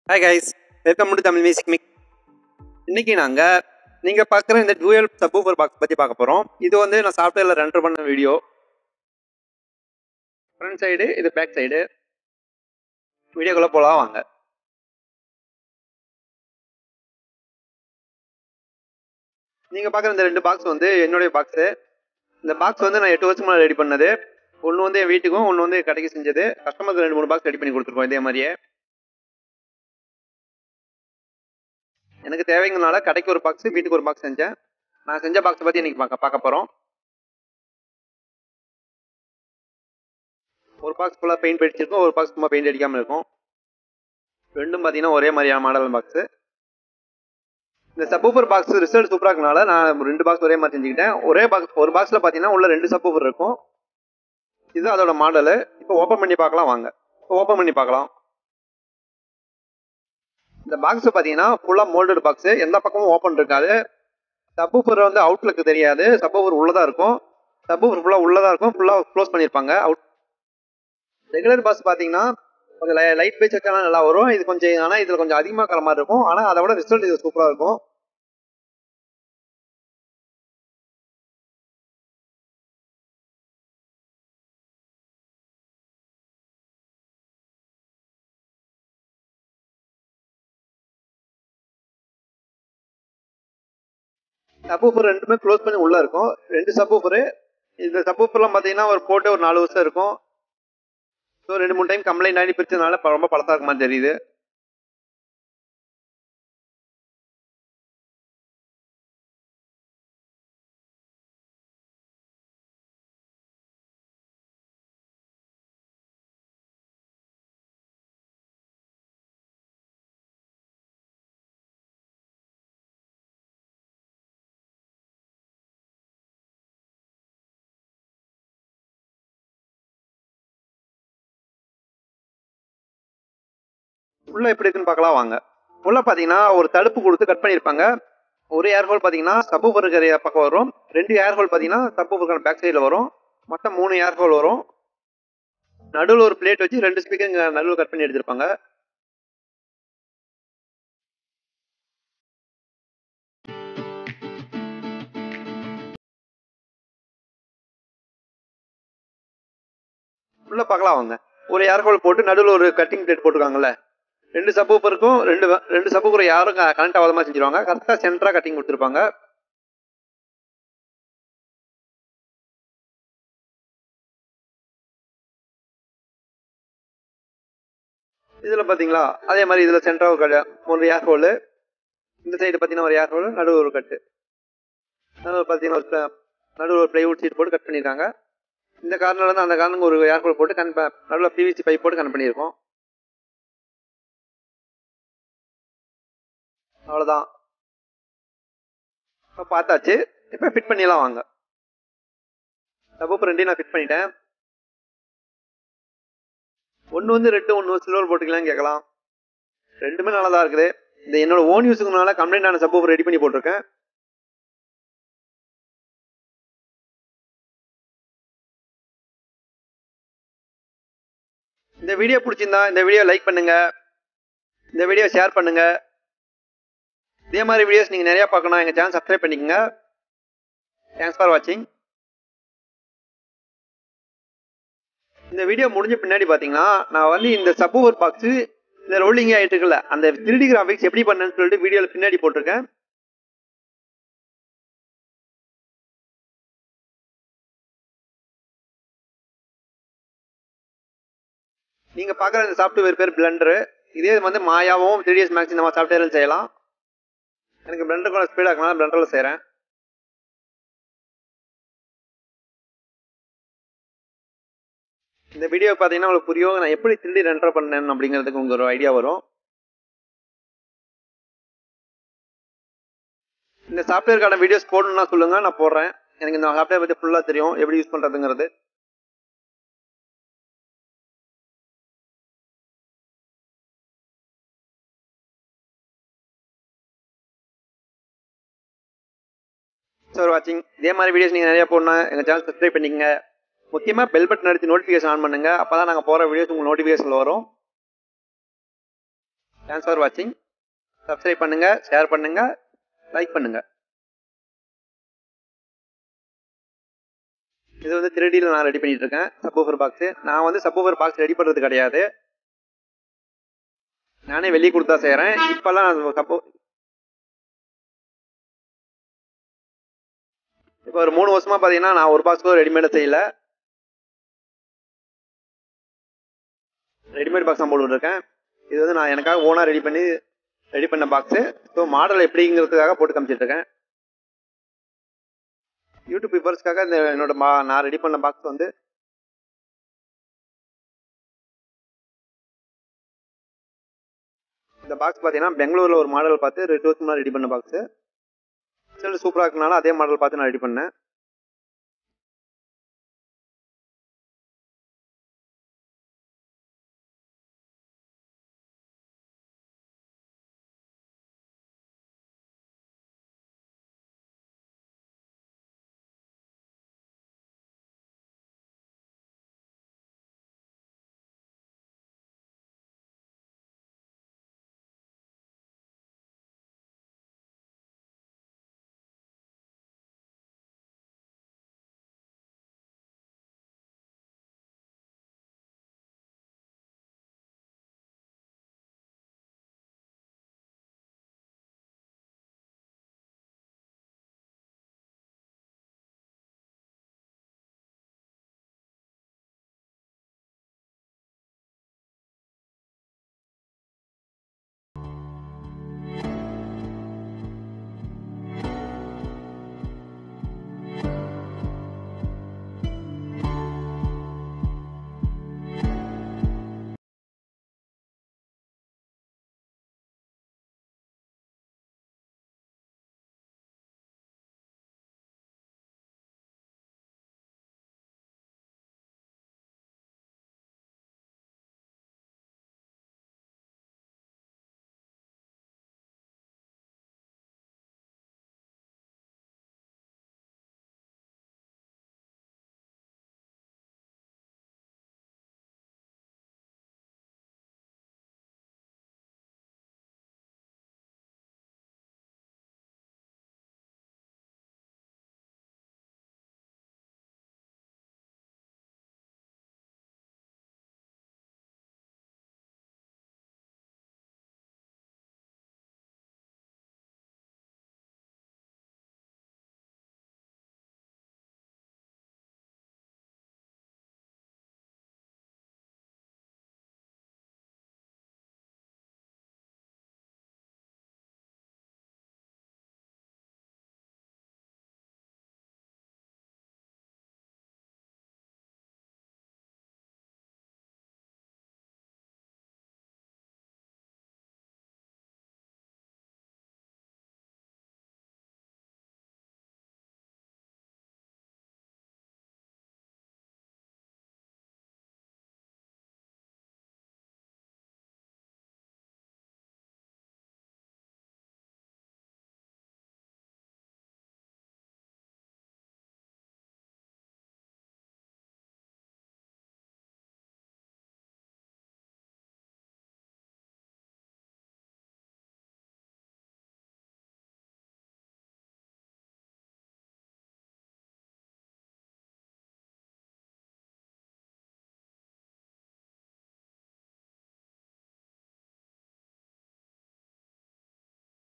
hi guys welcome to Tamil music மிக் இன்னைக்கு நாங்கள் நீங்கள் பார்க்குற இந்த டூயல் சப்வூஃபர் பாக்ஸ் பற்றி பார்க்க போகிறோம் இது வந்து நான் சாஃப்ட்வேரில் ரெண்டர் பண்ண வீடியோ ஃப்ரண்ட் சைடு இது பேக் சைடு வீடியோக்குள்ளே போகலாம் வாங்க நீங்கள் பார்க்குற இந்த ரெண்டு பாக்ஸ் வந்து என்னுடைய பாக்ஸு இந்த பாக்ஸ் வந்து நான் எட்டு வருஷம் முன்னாடி ரெடி பண்ணது ஒன்று வந்து என் வீட்டுக்கும் ஒன்று வந்து கடைக்கு செஞ்சது கஸ்டமருக்கு ரெண்டு மூணு பாக்ஸ் ரெடி பண்ணி கொடுத்துருக்கோம் இதே மாதிரியே எனக்கு தேவைங்கனால கடைக்கு ஒரு பாக்ஸ் வீட்டுக்கு ஒரு பாக்ஸ் செஞ்சேன் நான் செஞ்ச பாக்ஸை பற்றி இன்னைக்கு பார்க்க பார்க்க போகிறோம் ஒரு பாக்ஸ் ஃபுல்லாக பெயிண்ட் அடிச்சிருக்கும் ஒரு பாக்ஸ் சும்மா பெயிண்ட் அடிக்காமல் இருக்கும் ரெண்டும் பார்த்தீங்கன்னா ஒரே மாதிரியான மாடல் பாக்ஸு இந்த சப்பூஃபர் பாக்ஸ் ரிசல்ட் சூப்பராக இருக்கனால நான் ரெண்டு பாக்ஸ் ஒரே மாதிரி செஞ்சுக்கிட்டேன் ஒரே பாக்ஸ் ஒரு பாக்ஸில் பார்த்தீங்கன்னா உள்ள ரெண்டு சப்பூஃபர் இருக்கும் இது அதோட மாடலு இப்போ ஓப்பன் பண்ணி பார்க்கலாம் வாங்க இப்போ ஓப்பன் பண்ணி பார்க்கலாம் இந்த பாக்ஸ் பார்த்தீங்கன்னா ஃபுல்லாக மோல்டட் பாக்ஸ் எந்த பக்கமும் ஓப்பன் இருக்காது சப்பூஃபர் வந்து அவுட்லுக்கு தெரியாது சப்பூஃபர் உள்ளதாக இருக்கும் சப்பூஃபர் ஃபுல்லாக உள்ளதாக இருக்கும் ஃபுல்லாக க்ளோஸ் பண்ணியிருப்பாங்க அவுட் ரெகுலர் பாக்ஸ் பார்த்தீங்கன்னா கொஞ்சம் லைட் பேஸ் வச்சாலும் நல்லா வரும் இது கொஞ்சம் ஆனால் இதில் கொஞ்சம் அதிகமாக இருக்கிற மாதிரி இருக்கும் ஆனால் அதை விட ரிசல்ட் இது சூப்பராக இருக்கும் சப்பூஃபர் ரெண்டுமே க்ளோஸ் பண்ணி உள்ள இருக்கும் ரெண்டு சப்பூஃபரு இந்த சப்பூஃபர்லாம் பார்த்தீங்கன்னா ஒரு போட்டு ஒரு நாலு வருஷம் இருக்கும் ஸோ ரெண்டு மூணு டைம் கம்ப்ளைண்ட் ஆகி பிரிச்சதுனால இப்ப ரொம்ப பழசா இருக்க மாதிரி தெரியுது உள்ள எப்படி இருக்குன்னு பார்க்கலாம் வாங்க உள்ள பார்த்தீங்கன்னா ஒரு தடுப்பு கொடுத்து கட் பண்ணியிருப்பாங்க ஒரு ஏர் ஹோல் பார்த்தீங்கன்னா சப்பு இருக்கிற பக்கம் வரும் ரெண்டு ஏர் ஹோல் பார்த்தீங்கன்னா சப்பு இருக்கிற பேக் சைடில் வரும் மொத்தம் மூணு ஏர் ஹோல் வரும் நடுவில் ஒரு பிளேட் வச்சு ரெண்டு ஸ்பீக்கர் இங்கே நடுவில் கட் பண்ணி எடுத்திருப்பாங்க உள்ள பார்க்கலாம் வாங்க ஒரு ஏர் ஹோல் போட்டு நடுவில் ஒரு கட்டிங் பிளேட் போட்டிருக்காங்கல்ல ரெண்டு சப்பூப்பருக்கும் ரெண்டு ரெண்டு சப்பூப்பர் யாரும் கனெக்ட் ஆகாத மாதிரி செஞ்சிருவாங்க கரெக்டாக சென்டராக கட்டிங் கொடுத்துருப்பாங்க இதில் பார்த்தீங்களா அதே மாதிரி இதில் சென்டராக ஒரு ஒரு ஏர் ஹோலு இந்த சைடு பார்த்தீங்கன்னா ஒரு ஏர் ஹோலு நடுவில் ஒரு கட்டு நடுவில் பார்த்தீங்கன்னா ஒரு நடுவில் ஒரு ப்ளைவுட் சீட் போட்டு கட் பண்ணியிருக்காங்க இந்த கார்னர்ல இருந்து அந்த கார்னருக்கு ஒரு ஏர் ஹோல் போட்டு கன் நடுவில் பிவிசி பைப் போட்டு கனெக்ட் பண்ணியிருக்கோம் அவ்வளோதான் இப்போ பார்த்தாச்சு இப்போ ஃபிட் பண்ணிடலாம் வாங்க சப்போஸ் ரெண்டையும் நான் ஃபிட் பண்ணிட்டேன் ஒன்று வந்து ரெட்டு ஒன்று சில்வர் போட்டுக்கலாம்னு கேட்கலாம் ரெண்டுமே நல்லா தான் இருக்குது இந்த என்னோட ஓன் யூஸுக்குனால கம்ப்ளைண்ட் ஆன சப்போஸ் ரெடி பண்ணி போட்டிருக்கேன் இந்த வீடியோ பிடிச்சிருந்தா இந்த வீடியோ லைக் பண்ணுங்க இந்த வீடியோ ஷேர் பண்ணுங்க இதே மாதிரி வீடியோஸ் நீங்கள் நிறையா பார்க்கணும் எங்கள் சேனல் சப்ஸ்கிரைப் பண்ணிக்கோங்க தேங்க்ஸ் ஃபார் வாட்சிங் இந்த வீடியோ முடிஞ்ச பின்னாடி பார்த்தீங்கன்னா நான் வந்து இந்த சப்போவர் பாக்ஸு இந்த ரோலிங் ஆகிட்டு இருக்குல்ல அந்த த்ரீடி கிராஃபிக்ஸ் எப்படி பண்ணேன்னு சொல்லிட்டு வீடியோவில் பின்னாடி போட்டிருக்கேன் நீங்கள் பார்க்குற இந்த சாஃப்ட்வேர் பேர் பிளண்டரு இதே வந்து மாயாவும் த்ரீ டிஎஸ் மேக்ஸ் இந்த மாதிரி சாஃப்ட்வேரில் செய்யலாம் எனக்கு பிளண்டர் கூட ஸ்பீடாக இருக்கனால பிளண்டரில் செய்கிறேன் இந்த வீடியோ பார்த்தீங்கன்னா உங்களுக்கு புரியும் நான் எப்படி திருடி ரெண்டர் பண்ணேன் அப்படிங்கிறதுக்கு உங்களுக்கு ஒரு ஐடியா வரும் இந்த சாஃப்ட்வேருக்கான வீடியோஸ் போடணும்னா சொல்லுங்க நான் போடுறேன் எனக்கு இந்த சாஃப்ட்வேர் பற்றி ஃபுல்லாக தெரியும் எப்படி யூஸ் பண்ணுறதுங்கிறது ஃபார் வாட்சிங் இதே மாதிரி வீடியோஸ் நீங்கள் நிறையா போடணும் எங்கள் சேனல் சப்ஸ்கிரைப் பண்ணிக்கங்க முக்கியமாக பெல் பட்டன் அடித்து நோட்டிஃபிகேஷன் ஆன் பண்ணுங்கள் அப்போ தான் நாங்கள் போகிற வீடியோஸ் உங்களுக்கு நோட்டிஃபிகேஷனில் வரும் தேங்க்ஸ் ஃபார் வாட்சிங் சப்ஸ்கிரைப் பண்ணுங்க ஷேர் பண்ணுங்க லைக் பண்ணுங்க இது வந்து த்ரீடியில் நான் ரெடி பண்ணிட்டு இருக்கேன் சப்போஃபர் பாக்ஸ் நான் வந்து சப்போஃபர் பாக்ஸ் ரெடி பண்றது கிடையாது நானே வெளியே கொடுத்தா செய்கிறேன் இப்போல்லாம் நான் சப்போ இப்போ ஒரு மூணு வருஷமா பார்த்தீங்கன்னா நான் ஒரு பாக்ஸ் கூட ரெடிமேட் செய்யல ரெடிமேட் பாக்ஸ் தான் போட்டுட்டு இருக்கேன் இது வந்து நான் எனக்காக ஓனாக ரெடி பண்ணி ரெடி பண்ண பாக்ஸு ஸோ மாடல் எப்படிங்கிறதுக்காக போட்டு காமிச்சிட்டு இருக்கேன் யூடியூப் வியூவர்ஸ்க்காக இந்த என்னோட மா நான் ரெடி பண்ண பாக்ஸ் வந்து இந்த பாக்ஸ் பார்த்தீங்கன்னா பெங்களூரில் ஒரு மாடல் பார்த்து ரெண்டு வருஷம் ரெடி பண்ண பாக்ஸு ரிசல்ட் சூப்பராக இருக்கனால அதே மாடல் பார்த்து நான் ரெடி பண்ணேன்